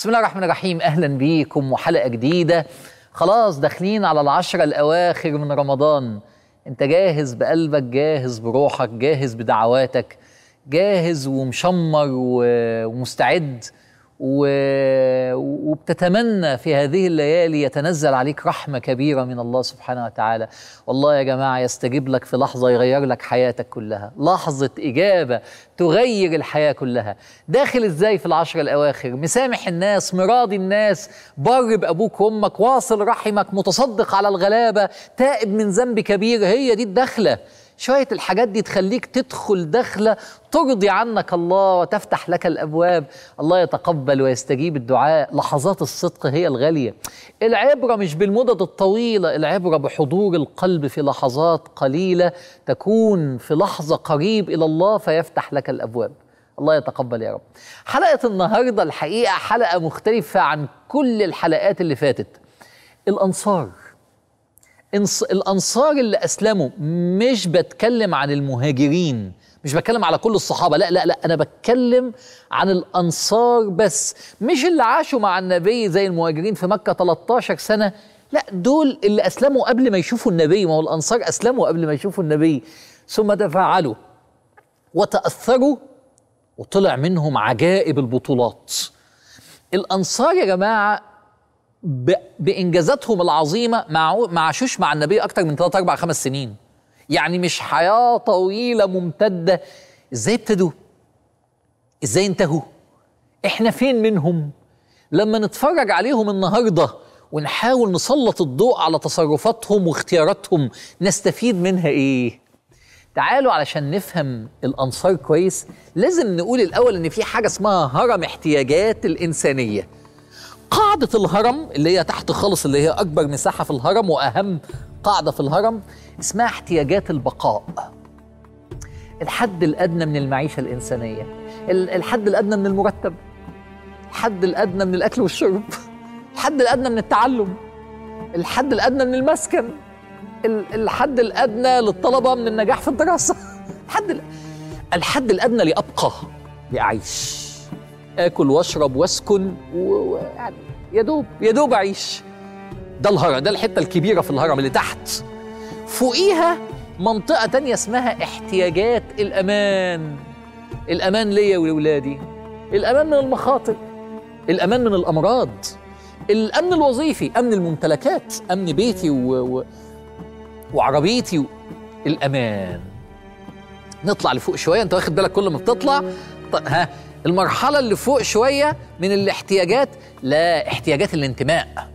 بسم الله الرحمن الرحيم اهلا بيكم وحلقه جديده خلاص داخلين على العشرة الاواخر من رمضان انت جاهز بقلبك جاهز بروحك جاهز بدعواتك جاهز ومشمر و- ومستعد و... وبتتمنى في هذه الليالي يتنزل عليك رحمة كبيرة من الله سبحانه وتعالى والله يا جماعة يستجيب لك في لحظة يغير لك حياتك كلها لحظة إجابة تغير الحياة كلها داخل إزاي في العشر الأواخر مسامح الناس مراضي الناس بر بأبوك وأمك واصل رحمك متصدق على الغلابة تائب من ذنب كبير هي دي الدخلة شوية الحاجات دي تخليك تدخل دخلة ترضي عنك الله وتفتح لك الأبواب الله يتقبل ويستجيب الدعاء لحظات الصدق هي الغالية العبرة مش بالمدد الطويلة العبرة بحضور القلب في لحظات قليلة تكون في لحظة قريب إلى الله فيفتح لك الأبواب الله يتقبل يا رب حلقة النهاردة الحقيقة حلقة مختلفة عن كل الحلقات اللي فاتت الأنصار إنص- الانصار اللي اسلموا مش بتكلم عن المهاجرين مش بتكلم على كل الصحابه لا لا لا انا بتكلم عن الانصار بس مش اللي عاشوا مع النبي زي المهاجرين في مكه 13 سنه لا دول اللي اسلموا قبل ما يشوفوا النبي ما هو الانصار اسلموا قبل ما يشوفوا النبي ثم تفاعلوا وتاثروا وطلع منهم عجائب البطولات الانصار يا جماعه ب... بانجازاتهم العظيمه مع ما عاشوش مع النبي اكتر من 3 4 5 سنين يعني مش حياه طويله ممتده ازاي ابتدوا ازاي انتهوا احنا فين منهم لما نتفرج عليهم النهارده ونحاول نسلط الضوء على تصرفاتهم واختياراتهم نستفيد منها ايه تعالوا علشان نفهم الانصار كويس لازم نقول الاول ان في حاجه اسمها هرم احتياجات الانسانيه قاعدة الهرم اللي هي تحت خالص اللي هي أكبر مساحة في الهرم وأهم قاعدة في الهرم اسمها احتياجات البقاء الحد الأدنى من المعيشة الإنسانية ال- الحد الأدنى من المرتب الحد الأدنى من الأكل والشرب الحد الأدنى من التعلم الحد الأدنى من المسكن ال- الحد الأدنى للطلبة من النجاح في الدراسة الحد ال- الحد الأدنى لأبقى لأعيش اكل واشرب واسكن ويعني يا دوب يا دوب اعيش ده الهرم ده الحته الكبيره في الهرم اللي تحت فوقيها منطقه تانية اسمها احتياجات الامان الامان ليا ولولادي الامان من المخاطر الامان من الامراض الامن الوظيفي امن الممتلكات امن بيتي و... و... وعربيتي و... الامان نطلع لفوق شويه انت واخد بالك كل ما بتطلع ط- ها المرحله اللي فوق شويه من الاحتياجات لا احتياجات الانتماء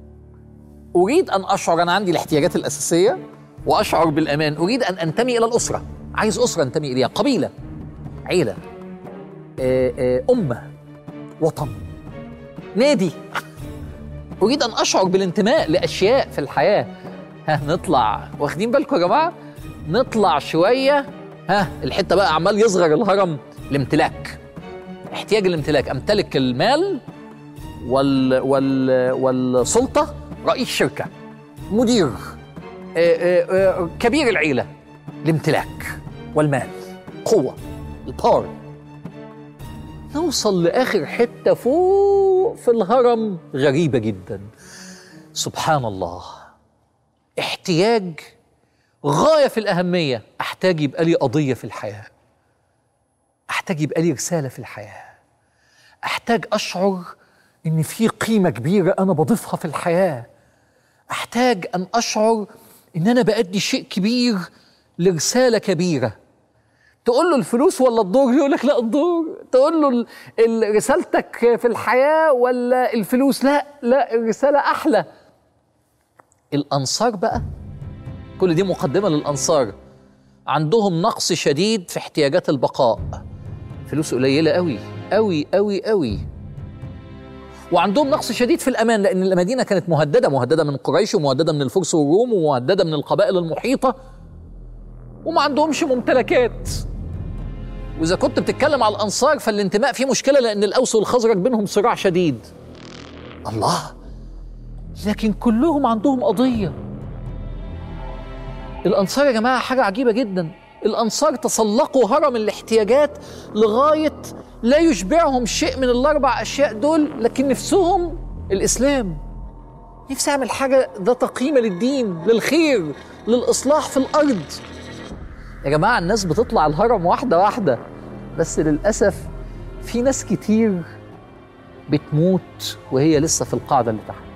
اريد ان اشعر انا عندي الاحتياجات الاساسيه واشعر بالامان اريد ان انتمي الى الاسره عايز اسره انتمي اليها قبيله عيله آه، آه، امه وطن نادي اريد ان اشعر بالانتماء لاشياء في الحياه ها نطلع واخدين بالكم يا جماعه نطلع شويه ها الحته بقى عمال يصغر الهرم الامتلاك احتياج الامتلاك امتلك المال وال وال والسلطه رئيس شركه مدير آه، آه، آه، كبير العيله الامتلاك والمال قوه الباور نوصل لاخر حته فوق في الهرم غريبه جدا سبحان الله احتياج غايه في الاهميه احتاج يبقى لي قضيه في الحياه احتاج يبقى لي رساله في الحياه احتاج اشعر ان في قيمه كبيره انا بضيفها في الحياه احتاج ان اشعر ان انا بادي شيء كبير لرساله كبيره تقول له الفلوس ولا الدور يقول لك لا الدور تقول له ال- ال- رسالتك في الحياه ولا الفلوس لا لا الرساله احلى الانصار بقى كل دي مقدمه للانصار عندهم نقص شديد في احتياجات البقاء فلوس قليله قوي قوي قوي قوي وعندهم نقص شديد في الامان لان المدينه كانت مهدده مهدده من قريش ومهدده من الفرس والروم ومهدده من القبائل المحيطه وما عندهمش ممتلكات واذا كنت بتتكلم على الانصار فالانتماء فيه مشكله لان الاوس والخزرج بينهم صراع شديد الله لكن كلهم عندهم قضيه الانصار يا جماعه حاجه عجيبه جدا الأنصار تسلقوا هرم الاحتياجات لغاية لا يشبعهم شيء من الأربع أشياء دول لكن نفسهم الإسلام نفسي أعمل حاجة ذات قيمة للدين للخير للإصلاح في الأرض يا جماعة الناس بتطلع الهرم واحدة واحدة بس للأسف في ناس كتير بتموت وهي لسه في القاعدة اللي تحت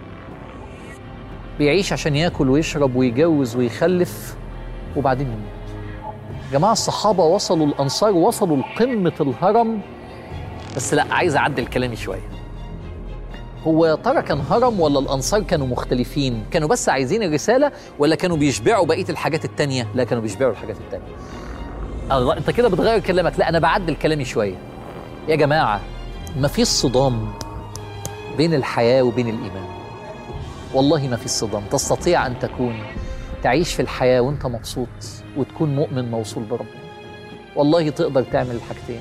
بيعيش عشان ياكل ويشرب ويجوز ويخلف وبعدين يموت يا جماعة الصحابة وصلوا الأنصار وصلوا لقمة الهرم بس لا عايز أعدل كلامي شوية هو يا ترى كان هرم ولا الأنصار كانوا مختلفين كانوا بس عايزين الرسالة ولا كانوا بيشبعوا بقية الحاجات التانية لا كانوا بيشبعوا الحاجات التانية الله انت كده بتغير كلامك لا انا بعدل كلامي شويه يا جماعه ما فيش صدام بين الحياه وبين الايمان والله ما في صدام تستطيع ان تكون تعيش في الحياه وانت مبسوط وتكون مؤمن موصول بربنا والله تقدر تعمل الحاجتين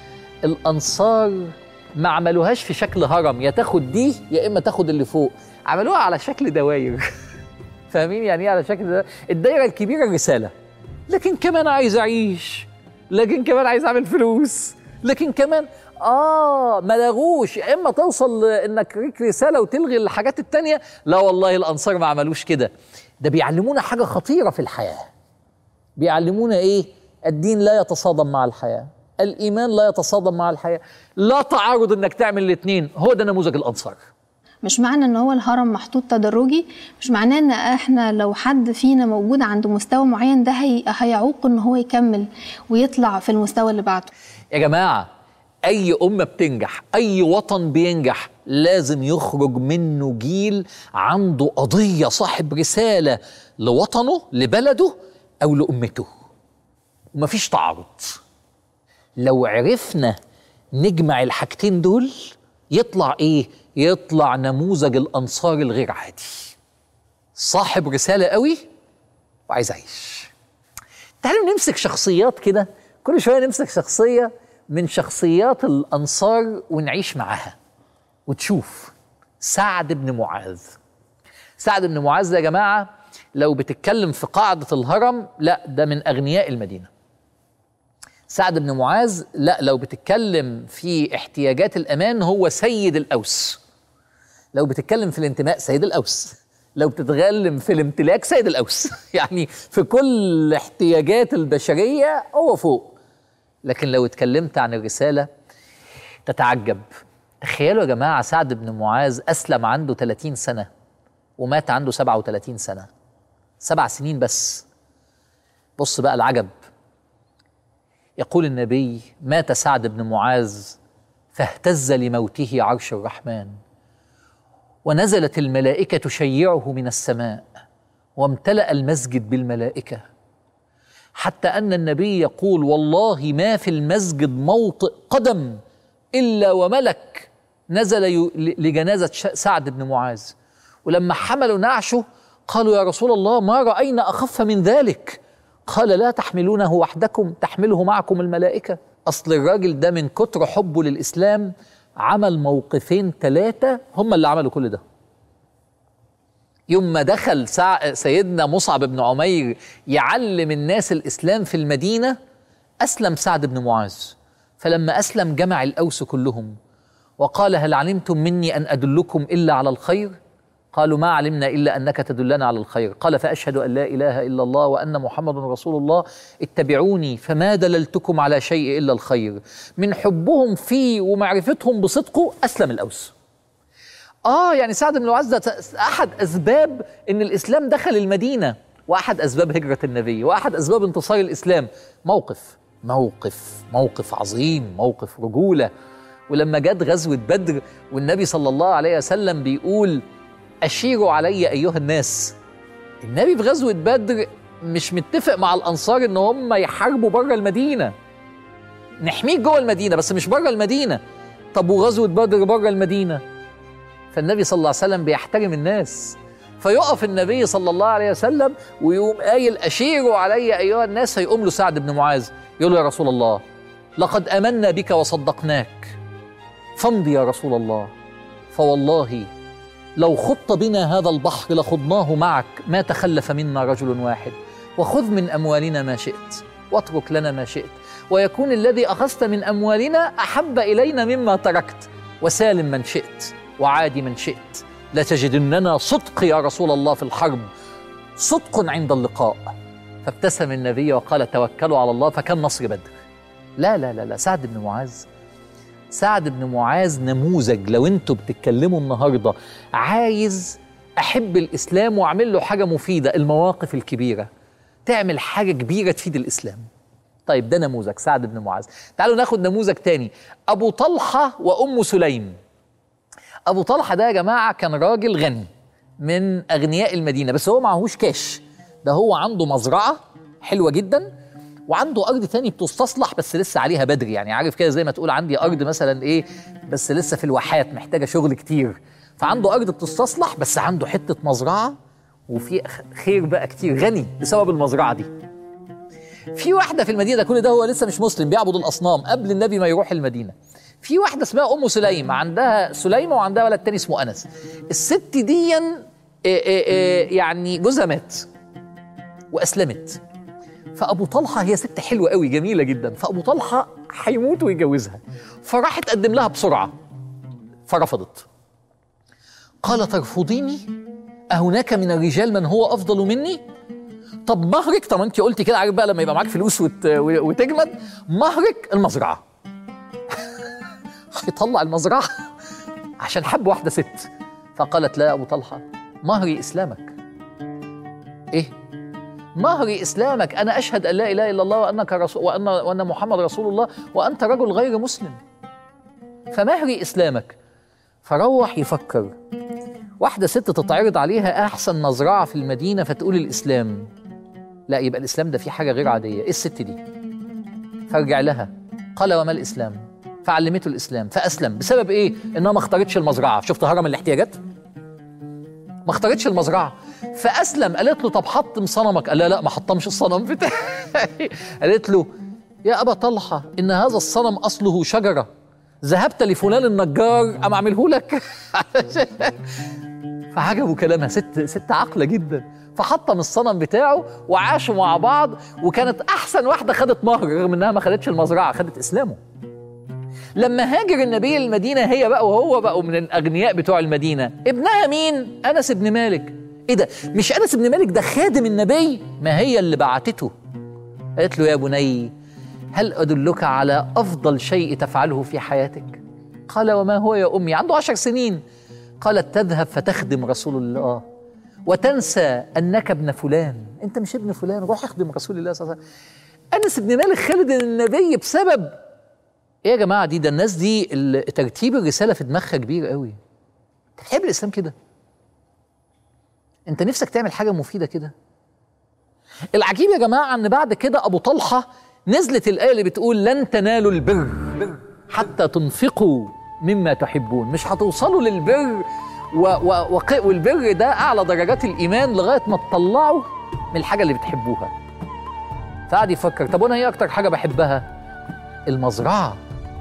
الانصار ما عملوهاش في شكل هرم يا تاخد دي يا اما تاخد اللي فوق عملوها على شكل دواير فاهمين يعني ايه على شكل ده الدايره الكبيره الرساله لكن كمان عايز اعيش لكن كمان عايز اعمل فلوس لكن كمان اه ما لغوش يا اما توصل انك ليك رساله وتلغي الحاجات التانية لا والله الانصار ما عملوش كده ده بيعلمونا حاجه خطيره في الحياه بيعلمونا ايه الدين لا يتصادم مع الحياه الايمان لا يتصادم مع الحياه لا تعارض انك تعمل الاثنين هو ده نموذج الانصار مش معنى ان هو الهرم محطوط تدرجي مش معناه ان احنا لو حد فينا موجود عند مستوى معين ده هي هيعوق ان هو يكمل ويطلع في المستوى اللي بعده يا جماعه اي امه بتنجح اي وطن بينجح لازم يخرج منه جيل عنده قضيه صاحب رساله لوطنه لبلده او لامته ومفيش تعارض لو عرفنا نجمع الحاجتين دول يطلع ايه يطلع نموذج الانصار الغير عادي صاحب رساله قوي وعايز اعيش تعالوا نمسك شخصيات كده كل شويه نمسك شخصيه من شخصيات الانصار ونعيش معاها وتشوف سعد بن معاذ سعد بن معاذ يا جماعه لو بتتكلم في قاعده الهرم لا ده من اغنياء المدينه سعد بن معاذ لا لو بتتكلم في احتياجات الامان هو سيد الاوس لو بتتكلم في الانتماء سيد الاوس لو بتتكلم في الامتلاك سيد الاوس يعني في كل احتياجات البشريه هو فوق لكن لو اتكلمت عن الرساله تتعجب تخيلوا يا جماعه سعد بن معاذ اسلم عنده 30 سنه ومات عنده 37 سنه سبع سنين بس بص بقى العجب يقول النبي مات سعد بن معاذ فاهتز لموته عرش الرحمن ونزلت الملائكه تشيعه من السماء وامتلا المسجد بالملائكه حتى ان النبي يقول والله ما في المسجد موطئ قدم الا وملك نزل ي- لجنازه ش- سعد بن معاذ ولما حملوا نعشه قالوا يا رسول الله ما راينا اخف من ذلك قال لا تحملونه وحدكم تحمله معكم الملائكه اصل الراجل ده من كتر حبه للاسلام عمل موقفين ثلاثه هم اللي عملوا كل ده يوم ما دخل سع... سيدنا مصعب بن عمير يعلم الناس الاسلام في المدينه اسلم سعد بن معاذ فلما اسلم جمع الاوس كلهم وقال هل علمتم مني ان ادلكم الا على الخير قالوا ما علمنا الا انك تدلنا على الخير قال فاشهد ان لا اله الا الله وان محمد رسول الله اتبعوني فما دللتكم على شيء الا الخير من حبهم فيه ومعرفتهم بصدقه اسلم الاوس اه يعني سعد بن معاذ ده ت- احد اسباب ان الاسلام دخل المدينه واحد اسباب هجره النبي واحد اسباب انتصار الاسلام موقف موقف موقف عظيم موقف رجوله ولما جت غزوه بدر والنبي صلى الله عليه وسلم بيقول اشيروا علي ايها الناس النبي في غزوه بدر مش متفق مع الانصار ان هم يحاربوا بره المدينه نحميك جوه المدينه بس مش بره المدينه طب وغزوه بدر بره المدينه فالنبي صلى الله عليه وسلم بيحترم الناس فيقف النبي صلى الله عليه وسلم ويقوم قايل اشيروا علي ايها الناس فيقوم له سعد بن معاذ يقول له يا رسول الله لقد امنا بك وصدقناك فامضي يا رسول الله فوالله لو خط بنا هذا البحر لخضناه معك ما تخلف منا رجل واحد وخذ من اموالنا ما شئت واترك لنا ما شئت ويكون الذي اخذت من اموالنا احب الينا مما تركت وسالم من شئت وعادي من شئت لتجدننا صدق يا رسول الله في الحرب صدق عند اللقاء فابتسم النبي وقال توكلوا على الله فكان نصر بدر لا لا لا لا سعد بن معاذ سعد بن معاذ نموذج لو انتوا بتتكلموا النهارده عايز احب الاسلام واعمل له حاجه مفيده المواقف الكبيره تعمل حاجه كبيره تفيد الاسلام طيب ده نموذج سعد بن معاذ تعالوا ناخد نموذج تاني ابو طلحه وام سليم ابو طلحه ده يا جماعه كان راجل غني من اغنياء المدينه بس هو معهوش كاش ده هو عنده مزرعه حلوه جدا وعنده ارض تاني بتستصلح بس لسه عليها بدري يعني عارف كده زي ما تقول عندي ارض مثلا ايه بس لسه في الواحات محتاجه شغل كتير فعنده ارض بتستصلح بس عنده حته مزرعه وفي خير بقى كتير غني بسبب المزرعه دي في واحده في المدينه ده كل ده هو لسه مش مسلم بيعبد الاصنام قبل النبي ما يروح المدينه في واحده اسمها ام سليم عندها سليمه وعندها ولد تاني اسمه انس الست دي يعني جوزها مات واسلمت فابو طلحه هي ست حلوه قوي جميله جدا فابو طلحه هيموت ويجوزها فراح تقدم لها بسرعه فرفضت قال ترفضيني أهناك من الرجال من هو أفضل مني طب مهرك طب انت قلتي كده عارف بقى لما يبقى معاك فلوس وت... وتجمد مهرك المزرعه يطلع المزرعه عشان حب واحده ست فقالت لا يا ابو طلحه مهري اسلامك ايه مهري اسلامك انا اشهد ان لا اله الا الله وانك رسول وان وان محمد رسول الله وانت رجل غير مسلم فمهري اسلامك فروح يفكر واحده ست تتعرض عليها احسن مزرعه في المدينه فتقول الاسلام لا يبقى الاسلام ده فيه حاجه غير عاديه ايه الست دي فارجع لها قال وما الاسلام فعلمته الاسلام فاسلم بسبب ايه انها ما اختارتش المزرعه شفت هرم الاحتياجات ما اختارتش المزرعه فاسلم قالت له طب حطم صنمك قال لا لا ما حطمش الصنم بتاعي قالت له يا ابا طلحه ان هذا الصنم اصله شجره ذهبت لفلان النجار ام اعمله لك فعجبوا كلامها ست ست عاقله جدا فحطم الصنم بتاعه وعاشوا مع بعض وكانت احسن واحده خدت مهر رغم انها ما خدتش المزرعه خدت اسلامه لما هاجر النبي المدينه هي بقى وهو بقوا من الاغنياء بتوع المدينه ابنها مين انس بن مالك ايه ده مش انس بن مالك ده خادم النبي ما هي اللي بعتته قالت له يا بني هل ادلك على افضل شيء تفعله في حياتك قال وما هو يا امي عنده عشر سنين قالت تذهب فتخدم رسول الله وتنسى انك ابن فلان انت مش ابن فلان روح اخدم رسول الله صلى الله عليه وسلم انس بن مالك خالد النبي بسبب ايه يا جماعه دي ده الناس دي ترتيب الرساله في دماغها كبير قوي انت بتحب الاسلام كده انت نفسك تعمل حاجه مفيده كده العجيب يا جماعه ان بعد كده ابو طلحه نزلت الايه اللي بتقول لن تنالوا البر حتى تنفقوا مما تحبون مش هتوصلوا للبر و و والبر ده اعلى درجات الايمان لغايه ما تطلعوا من الحاجه اللي بتحبوها فقعد يفكر طب وانا ايه اكتر حاجه بحبها المزرعه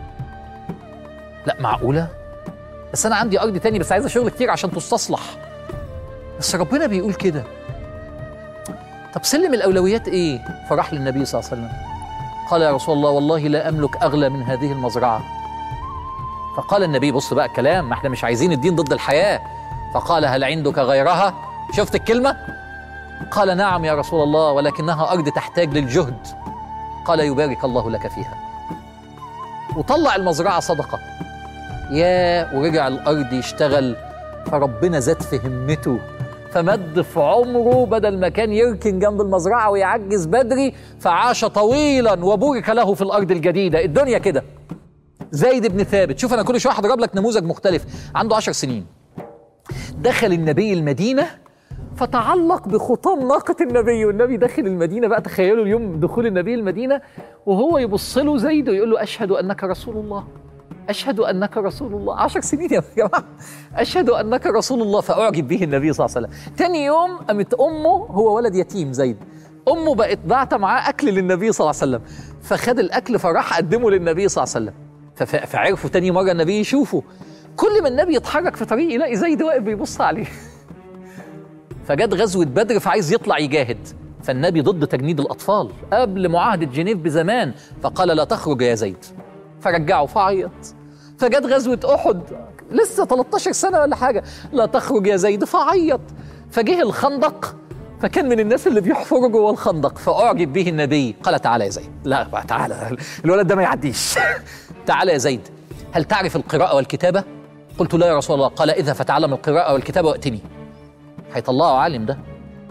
لا معقوله بس انا عندي ارض تاني بس عايزه شغل كتير عشان تستصلح بس ربنا بيقول كده طب سلم الاولويات ايه فراح للنبي صلى الله عليه وسلم قال يا رسول الله والله لا املك اغلى من هذه المزرعه فقال النبي بص بقى الكلام ما احنا مش عايزين الدين ضد الحياه فقال هل عندك غيرها شفت الكلمه قال نعم يا رسول الله ولكنها ارض تحتاج للجهد قال يبارك الله لك فيها وطلع المزرعه صدقه يا ورجع الارض يشتغل فربنا زاد في همته فمد في عمره بدل ما كان يركن جنب المزرعه ويعجز بدري فعاش طويلا وبورك له في الارض الجديده الدنيا كده زيد بن ثابت شوف انا كل شويه هضرب لك نموذج مختلف عنده عشر سنين دخل النبي المدينه فتعلق بخطام ناقة النبي والنبي داخل المدينة بقى تخيلوا اليوم دخول النبي المدينة وهو يبص له زيد ويقول له أشهد أنك رسول الله أشهد أنك رسول الله عشر سنين يا جماعة أشهد أنك رسول الله فأعجب به النبي صلى الله عليه وسلم تاني يوم قامت أمه هو ولد يتيم زيد أمه بقت بعت معاه أكل للنبي صلى الله عليه وسلم فخد الأكل فراح قدمه للنبي صلى الله عليه وسلم فعرفوا تاني مرة النبي يشوفه كل ما النبي يتحرك في طريق يلاقي زيد واقف بيبص عليه فجت غزوة بدر فعايز يطلع يجاهد فالنبي ضد تجنيد الأطفال قبل معاهدة جنيف بزمان فقال لا تخرج يا زيد فرجعه فعيط فجت غزوة أحد لسه 13 سنة ولا حاجة لا تخرج يا زيد فعيط فجه الخندق فكان من الناس اللي بيحفروا جوه الخندق فأعجب به النبي قال تعالى يا زيد لا بقى تعالى الولد ده ما يعديش تعالى يا زيد هل تعرف القراءة والكتابة؟ قلت لا يا رسول الله قال إذا فتعلم القراءة والكتابة وأتني هيطلعه عالم ده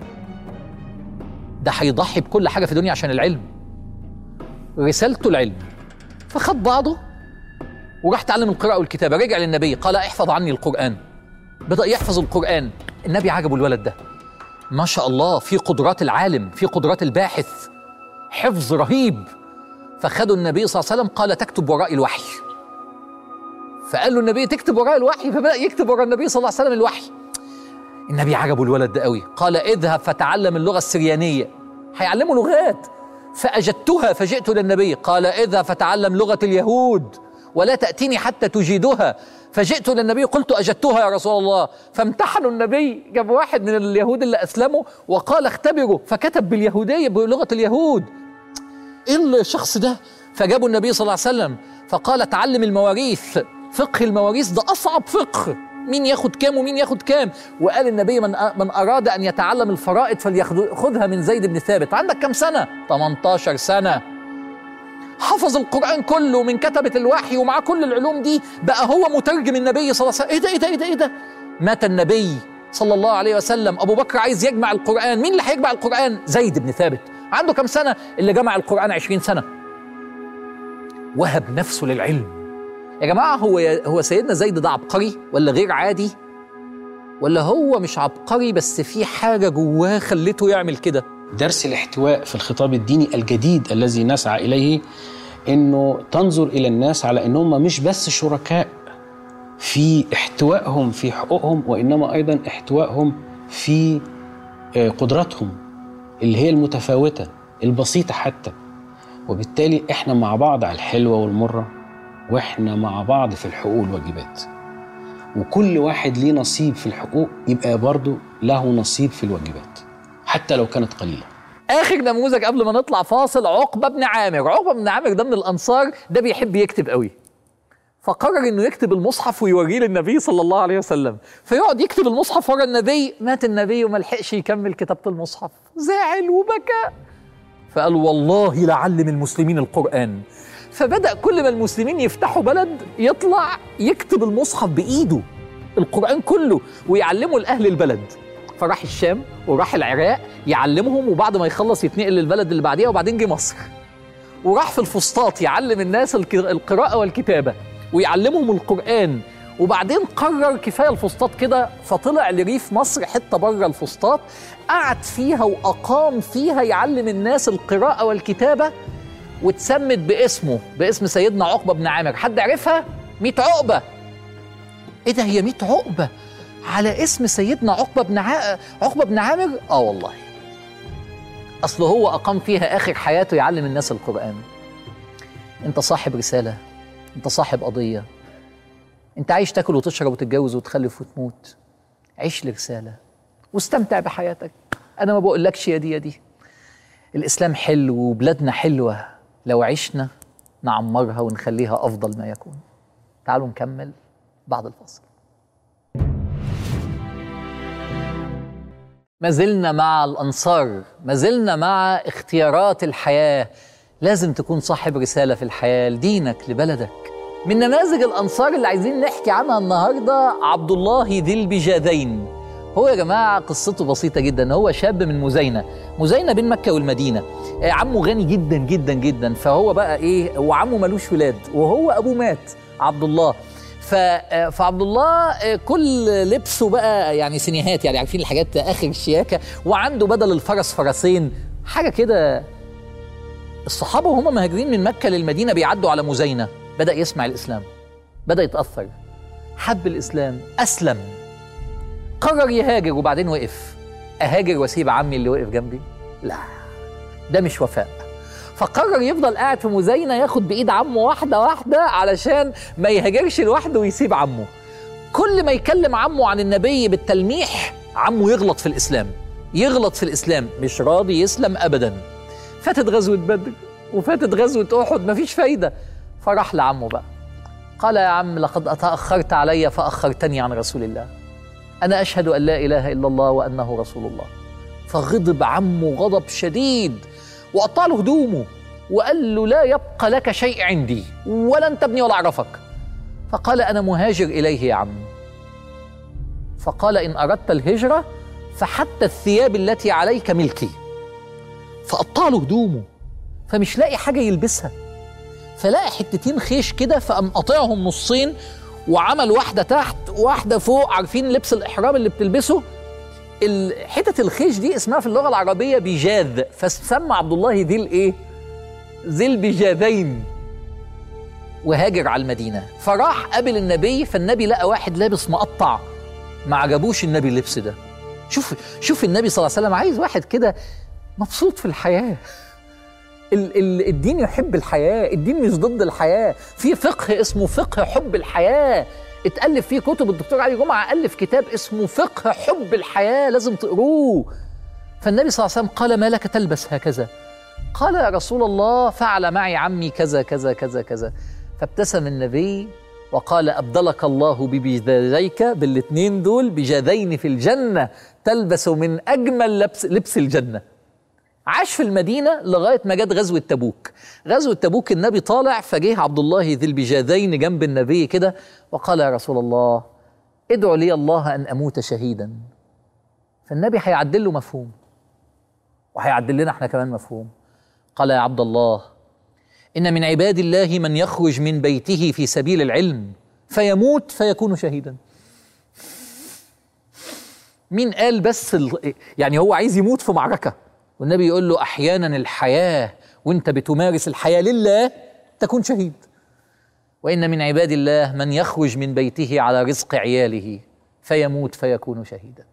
ده هيضحي بكل حاجة في الدنيا عشان العلم رسالته العلم فخد بعضه وراح تعلم القراءة والكتابة رجع للنبي قال احفظ عني القرآن بدأ يحفظ القرآن النبي عجبه الولد ده ما شاء الله في قدرات العالم في قدرات الباحث حفظ رهيب فخدوا النبي صلى الله عليه وسلم قال تكتب وراء الوحي فقال له النبي تكتب وراء الوحي فبدأ يكتب وراء النبي صلى الله عليه وسلم الوحي النبي عجبه الولد ده قوي قال اذهب فتعلم اللغة السريانية هيعلمه لغات فأجدتها فجئت للنبي قال اذهب فتعلم لغة اليهود ولا تأتيني حتى تجيدها فجئت للنبي قلت أجدتها يا رسول الله فامتحنوا النبي جاب واحد من اليهود اللي أسلموا وقال اختبروا فكتب باليهودية بلغة اليهود إيه الشخص ده فجابوا النبي صلى الله عليه وسلم فقال تعلم المواريث فقه المواريث ده أصعب فقه مين ياخد كام ومين ياخد كام وقال النبي من من اراد ان يتعلم الفرائض فليأخذها من زيد بن ثابت عندك كام سنه 18 سنه حفظ القرآن كله من كتبة الوحي ومعاه كل العلوم دي بقى هو مترجم النبي صلى الله عليه وسلم ايه ده ايه ده ايه ده ايه ده مات النبي صلى الله عليه وسلم ابو بكر عايز يجمع القرآن مين اللي هيجمع القرآن زيد بن ثابت عنده كم سنة اللي جمع القرآن 20 سنة وهب نفسه للعلم يا جماعة هو هو سيدنا زيد ده عبقري ولا غير عادي ولا هو مش عبقري بس في حاجة جواه خلته يعمل كده درس الاحتواء في الخطاب الديني الجديد الذي نسعى اليه انه تنظر الى الناس على انهم مش بس شركاء في احتوائهم في حقوقهم وانما ايضا احتوائهم في قدراتهم اللي هي المتفاوته البسيطه حتى وبالتالي احنا مع بعض على الحلوه والمره واحنا مع بعض في الحقوق والواجبات وكل واحد ليه نصيب في الحقوق يبقى برضه له نصيب في الواجبات حتى لو كانت قليله اخر نموذج قبل ما نطلع فاصل عقبه بن عامر عقبه بن عامر ده من الانصار ده بيحب يكتب قوي فقرر انه يكتب المصحف ويوريه للنبي صلى الله عليه وسلم فيقعد يكتب المصحف ورا النبي مات النبي وما لحقش يكمل كتابه المصحف زعل وبكى فقال والله لعلم المسلمين القران فبدا كل ما المسلمين يفتحوا بلد يطلع يكتب المصحف بايده القران كله ويعلمه لاهل البلد فراح الشام وراح العراق يعلمهم وبعد ما يخلص يتنقل للبلد اللي بعديها وبعدين جه مصر وراح في الفسطاط يعلم الناس القراءة والكتابة ويعلمهم القرآن وبعدين قرر كفاية الفسطاط كده فطلع لريف مصر حتة بره الفسطاط قعد فيها وأقام فيها يعلم الناس القراءة والكتابة واتسمت باسمه باسم سيدنا عقبة بن عامر حد عرفها؟ ميت عقبة ايه ده هي ميت عقبة على اسم سيدنا عقبة بن ع... عقبة بن عامر اه والله اصل هو اقام فيها اخر حياته يعلم الناس القرآن انت صاحب رسالة انت صاحب قضية انت عايش تاكل وتشرب وتتجوز وتخلف وتموت عيش لرسالة واستمتع بحياتك انا ما بقولكش يا دي يا دي الاسلام حلو وبلادنا حلوة لو عشنا نعمرها ونخليها افضل ما يكون تعالوا نكمل بعد الفاصل ما زلنا مع الأنصار ما زلنا مع اختيارات الحياة لازم تكون صاحب رسالة في الحياة لدينك لبلدك من نماذج الأنصار اللي عايزين نحكي عنها النهاردة عبد الله ذي البجادين هو يا جماعة قصته بسيطة جدا هو شاب من مزينة مزينة بين مكة والمدينة عمه غني جدا جدا جدا فهو بقى إيه وعمه ملوش ولاد وهو أبوه مات عبد الله فعبد الله كل لبسه بقى يعني سينيهات يعني عارفين الحاجات اخر الشياكه وعنده بدل الفرس فرسين حاجه كده الصحابه وهم مهاجرين من مكه للمدينه بيعدوا على مزينه بدا يسمع الاسلام بدا يتاثر حب الاسلام اسلم قرر يهاجر وبعدين وقف اهاجر واسيب عمي اللي وقف جنبي لا ده مش وفاء فقرر يفضل قاعد في مزينه ياخد بايد عمه واحده واحده علشان ما يهاجرش لوحده ويسيب عمه كل ما يكلم عمه عن النبي بالتلميح عمه يغلط في الاسلام يغلط في الإسلام مش راضي يسلم أبدا فاتت غزوة بدر وفاتت غزوة أحد مفيش فايدة فراح لعمه بقى قال يا عم لقد تأخرت علي فأخرتني عن رسول الله أنا أشهد أن لا إله إلا الله وأنه رسول الله فغضب عمه غضب شديد وقطع له هدومه وقال له لا يبقى لك شيء عندي ولا أنت ابني ولا أعرفك فقال أنا مهاجر إليه يا عم فقال إن أردت الهجرة فحتى الثياب التي عليك ملكي فقطع له هدومه فمش لاقي حاجة يلبسها فلاقي حتتين خيش كده فقام قاطعهم نصين وعمل واحدة تحت واحدة فوق عارفين لبس الإحرام اللي بتلبسه حتة الخيش دي اسمها في اللغة العربية بيجاذ فسمى عبد الله ذي الإيه؟ ذي البجاذين وهاجر على المدينة فراح قابل النبي فالنبي لقى واحد لابس مقطع ما عجبوش النبي اللبس ده شوف شوف النبي صلى الله عليه وسلم عايز واحد كده مبسوط في الحياة ال ال الدين يحب الحياة الدين مش ضد الحياة في فقه اسمه فقه حب الحياة اتألف فيه كتب الدكتور علي جمعة ألف كتاب اسمه فقه حب الحياة لازم تقروه فالنبي صلى الله عليه وسلم قال ما لك تلبس هكذا قال يا رسول الله فعل معي عمي كذا كذا كذا كذا فابتسم النبي وقال أبدلك الله ببجاذيك بالاثنين دول بجاذين في الجنة تلبس من أجمل لبس, لبس الجنة عاش في المدينة لغاية ما جت غزوة تبوك غزوة تبوك النبي طالع فجه عبد الله ذي البجاذين جنب النبي كده وقال يا رسول الله ادعو لي الله أن أموت شهيدا فالنبي هيعدل له مفهوم وهيعدل لنا احنا كمان مفهوم قال يا عبد الله إن من عباد الله من يخرج من بيته في سبيل العلم فيموت فيكون شهيدا مين قال بس ال... يعني هو عايز يموت في معركة والنبي يقول له أحيانا الحياة وانت بتمارس الحياة لله تكون شهيد وإن من عباد الله من يخرج من بيته على رزق عياله فيموت فيكون شهيدا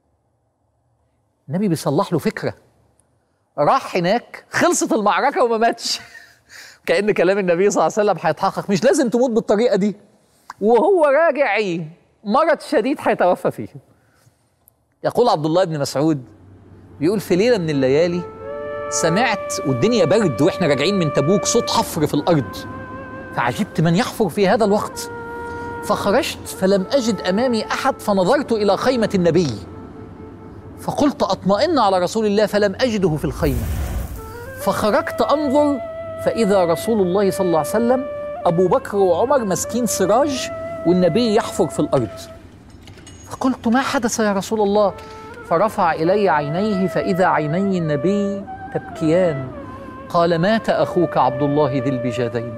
النبي بيصلح له فكرة راح هناك خلصت المعركة وما ماتش كأن كلام النبي صلى الله عليه وسلم هيتحقق مش لازم تموت بالطريقة دي وهو راجع ايه مرض شديد هيتوفى فيه يقول عبد الله بن مسعود بيقول في ليلة من الليالي سمعت والدنيا برد واحنا راجعين من تبوك صوت حفر في الأرض فعجبت من يحفر في هذا الوقت فخرجت فلم أجد أمامي أحد فنظرت إلى خيمة النبي فقلت أطمئن على رسول الله فلم أجده في الخيمة فخرجت أنظر فإذا رسول الله صلى الله عليه وسلم أبو بكر وعمر ماسكين سراج والنبي يحفر في الأرض فقلت ما حدث يا رسول الله فرفع إلي عينيه فإذا عيني النبي تبكيان قال مات أخوك عبد الله ذي البجاذين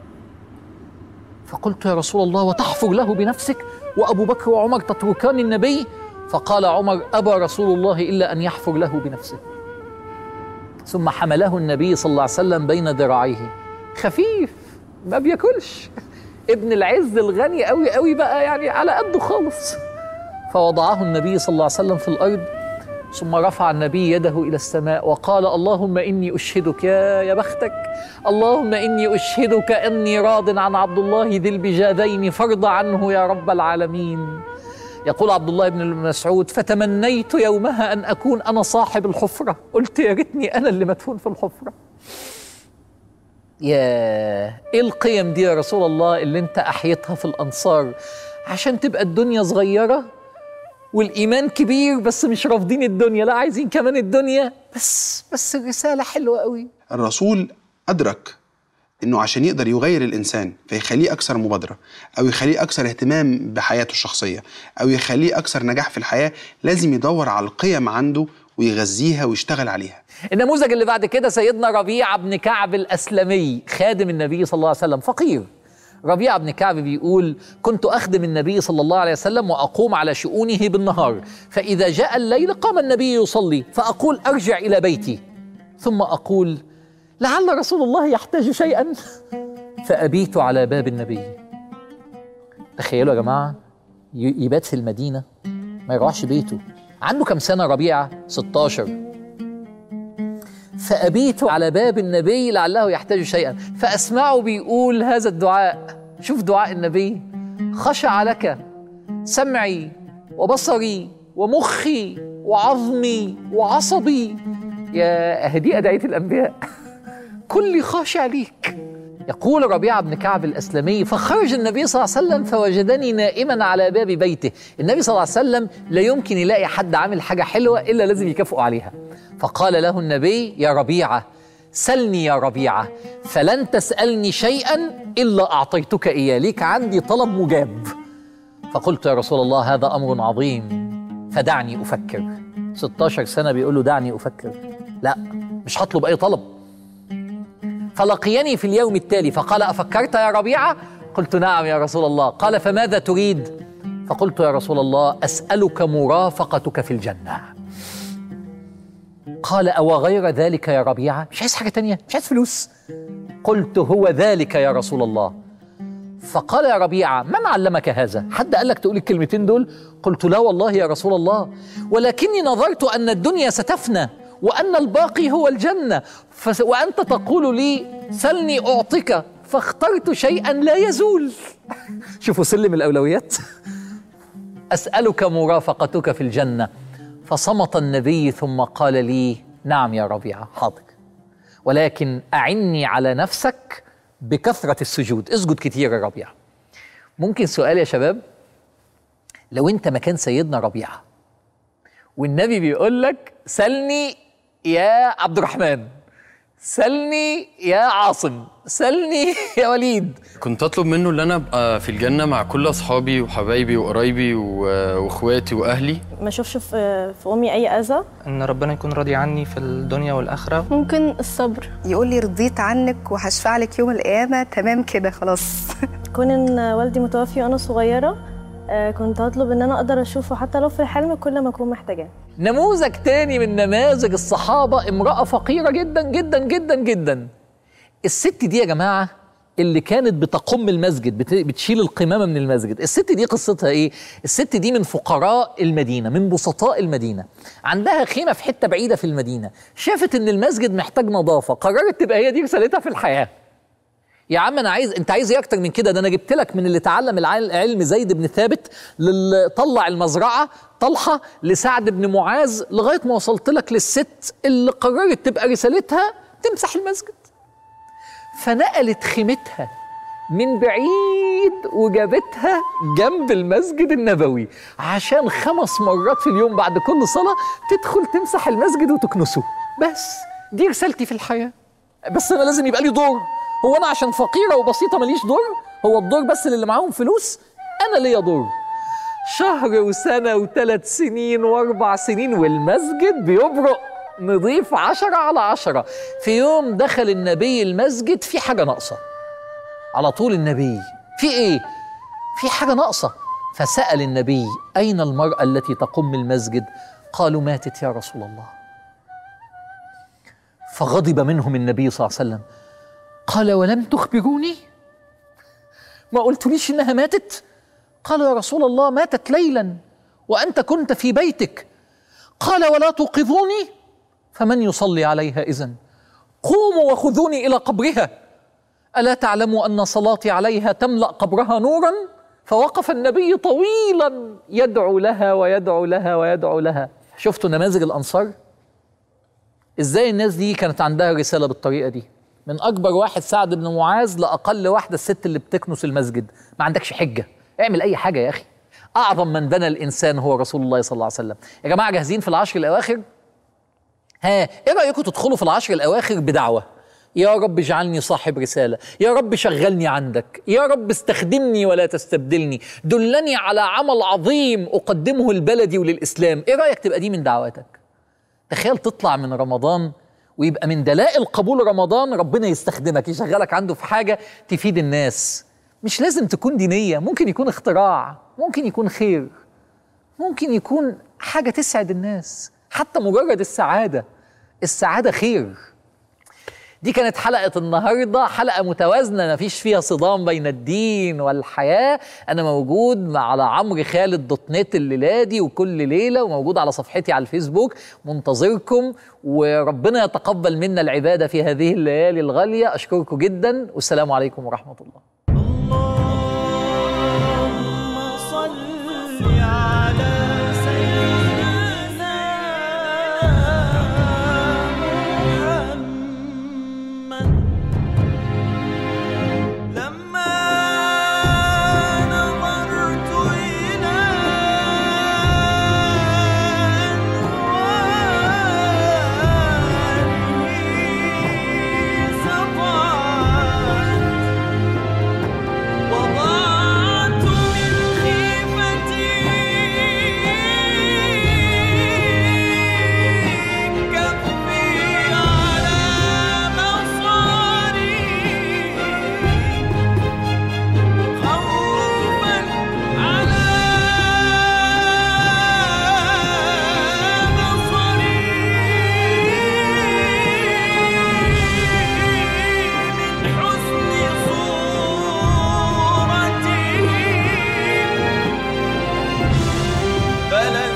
فقلت يا رسول الله وتحفر له بنفسك وأبو بكر وعمر تتركان النبي فقال عمر أبى رسول الله إلا أن يحفر له بنفسه ثم حمله النبي صلى الله عليه وسلم بين ذراعيه خفيف ما بياكلش ابن العز الغني قوي قوي بقى يعني على قده خالص فوضعه النبي صلى الله عليه وسلم في الارض ثم رفع النبي يده الى السماء وقال اللهم اني اشهدك يا يا بختك اللهم اني اشهدك اني راض عن عبد الله ذي البجاذين فارض عنه يا رب العالمين يقول عبد الله بن مسعود فتمنيت يومها ان اكون انا صاحب الحفره قلت يا ريتني انا اللي مدفون في الحفره يا ايه القيم دي يا رسول الله اللي انت احيتها في الانصار عشان تبقى الدنيا صغيره والايمان كبير بس مش رافضين الدنيا لا عايزين كمان الدنيا بس بس الرساله حلوه قوي الرسول أدرك إنه عشان يقدر يغير الإنسان فيخليه أكثر مبادرة أو يخليه أكثر اهتمام بحياته الشخصية أو يخليه أكثر نجاح في الحياة لازم يدور على القيم عنده ويغذيها ويشتغل عليها النموذج اللي بعد كده سيدنا ربيعه بن كعب الاسلمي خادم النبي صلى الله عليه وسلم فقير ربيعه بن كعب بيقول كنت اخدم النبي صلى الله عليه وسلم واقوم على شؤونه بالنهار فاذا جاء الليل قام النبي يصلي فاقول ارجع الى بيتي ثم اقول لعل رسول الله يحتاج شيئا فابيت على باب النبي تخيلوا يا جماعه ي- يبات في المدينه ما يروحش بيته عنده كم سنه ربيعه 16 فأبيت على باب النبي لعله يحتاج شيئا فأسمعه بيقول هذا الدعاء شوف دعاء النبي خشع لك سمعي وبصري ومخي وعظمي وعصبي يا هدي أدعية الأنبياء كلي خاشع ليك يقول ربيعة بن كعب الأسلمي فخرج النبي صلى الله عليه وسلم فوجدني نائما على باب بيته النبي صلى الله عليه وسلم لا يمكن يلاقي حد عامل حاجة حلوة إلا لازم يكافئه عليها فقال له النبي يا ربيعة سلني يا ربيعة فلن تسألني شيئا إلا أعطيتك إياه ليك عندي طلب مجاب فقلت يا رسول الله هذا أمر عظيم فدعني أفكر 16 سنة بيقول له دعني أفكر لا مش هطلب أي طلب فلقيني في اليوم التالي فقال أفكرت يا ربيعة؟ قلت نعم يا رسول الله قال فماذا تريد؟ فقلت يا رسول الله أسألك مرافقتك في الجنة قال أو غير ذلك يا ربيعة مش عايز حاجة تانية مش عايز فلوس قلت هو ذلك يا رسول الله فقال يا ربيعة من علمك هذا حد قال لك تقول الكلمتين دول قلت لا والله يا رسول الله ولكني نظرت أن الدنيا ستفنى وأن الباقي هو الجنة فس وأنت تقول لي سلني أعطيك فاخترت شيئا لا يزول شوفوا سلم الأولويات أسألك مرافقتك في الجنة فصمت النبي ثم قال لي نعم يا ربيعة حاضر ولكن أعني على نفسك بكثرة السجود اسجد كتير يا ربيعة ممكن سؤال يا شباب لو انت مكان سيدنا ربيعة والنبي بيقول لك سلني يا عبد الرحمن سلني يا عاصم سلني يا وليد كنت اطلب منه ان انا ابقى في الجنه مع كل اصحابي وحبايبي وقرايبي و- واخواتي واهلي ما اشوفش في في امي اي اذى ان ربنا يكون راضي عني في الدنيا والاخره ممكن الصبر يقول لي رضيت عنك وهشفع لك يوم القيامه تمام كده خلاص كون ان والدي متوفي وانا صغيره آه، كنت هطلب ان انا اقدر اشوفه حتى لو في الحلم كل ما اكون محتاجاه نموذج تاني من نماذج الصحابة امرأة فقيرة جدا جدا جدا جدا الست دي يا جماعة اللي كانت بتقم المسجد بت- بتشيل القمامة من المسجد الست دي قصتها ايه الست دي من فقراء المدينة من بسطاء المدينة عندها خيمة في حتة بعيدة في المدينة شافت ان المسجد محتاج نظافة قررت تبقى هي دي رسالتها في الحياة يا عم انا عايز انت عايز ايه اكتر من كده ده انا جبت لك من اللي تعلم العل- علم زيد بن ثابت للي طلع المزرعه طلحه لسعد بن معاذ لغايه ما وصلت لك للست اللي قررت تبقى رسالتها تمسح المسجد فنقلت خيمتها من بعيد وجابتها جنب المسجد النبوي عشان خمس مرات في اليوم بعد كل صلاة تدخل تمسح المسجد وتكنسه بس دي رسالتي في الحياة بس أنا لازم يبقى لي دور هو أنا عشان فقيرة وبسيطة ماليش دور هو الدور بس اللي معاهم فلوس أنا ليا دور شهر وسنة وثلاث سنين وأربع سنين والمسجد بيبرق نضيف عشرة على عشرة في يوم دخل النبي المسجد في حاجة ناقصة على طول النبي في ايه في حاجه ناقصه فسال النبي اين المراه التي تقم المسجد قالوا ماتت يا رسول الله فغضب منهم النبي صلى الله عليه وسلم قال ولم تخبروني ما قلتليش انها ماتت قالوا يا رسول الله ماتت ليلا وانت كنت في بيتك قال ولا توقظوني فمن يصلي عليها اذن قوموا وخذوني الى قبرها الا تعلموا ان صلاتي عليها تملا قبرها نورا فوقف النبي طويلا يدعو لها ويدعو لها ويدعو لها شفتوا نماذج الانصار ازاي الناس دي كانت عندها رساله بالطريقه دي من اكبر واحد سعد بن معاذ لاقل واحده الست اللي بتكنس المسجد ما عندكش حجه اعمل اي حاجه يا اخي اعظم من بنى الانسان هو رسول الله صلى الله عليه وسلم يا جماعه جاهزين في العشر الاواخر ها ايه رايكم تدخلوا في العشر الاواخر بدعوه يا رب اجعلني صاحب رساله يا رب شغلني عندك يا رب استخدمني ولا تستبدلني دلني على عمل عظيم اقدمه لبلدي وللاسلام ايه رايك تبقى دي من دعواتك تخيل تطلع من رمضان ويبقى من دلائل قبول رمضان ربنا يستخدمك يشغلك عنده في حاجه تفيد الناس مش لازم تكون دينيه ممكن يكون اختراع ممكن يكون خير ممكن يكون حاجه تسعد الناس حتى مجرد السعاده السعاده خير دي كانت حلقة النهاردة حلقة متوازنة مفيش فيها صدام بين الدين والحياة أنا موجود مع على عمرو خالد دوت نت الليلة دي وكل ليلة وموجود على صفحتي على الفيسبوك منتظركم وربنا يتقبل منا العبادة في هذه الليالي الغالية أشكركم جدا والسلام عليكم ورحمة الله اللهم صل على سيدنا ولا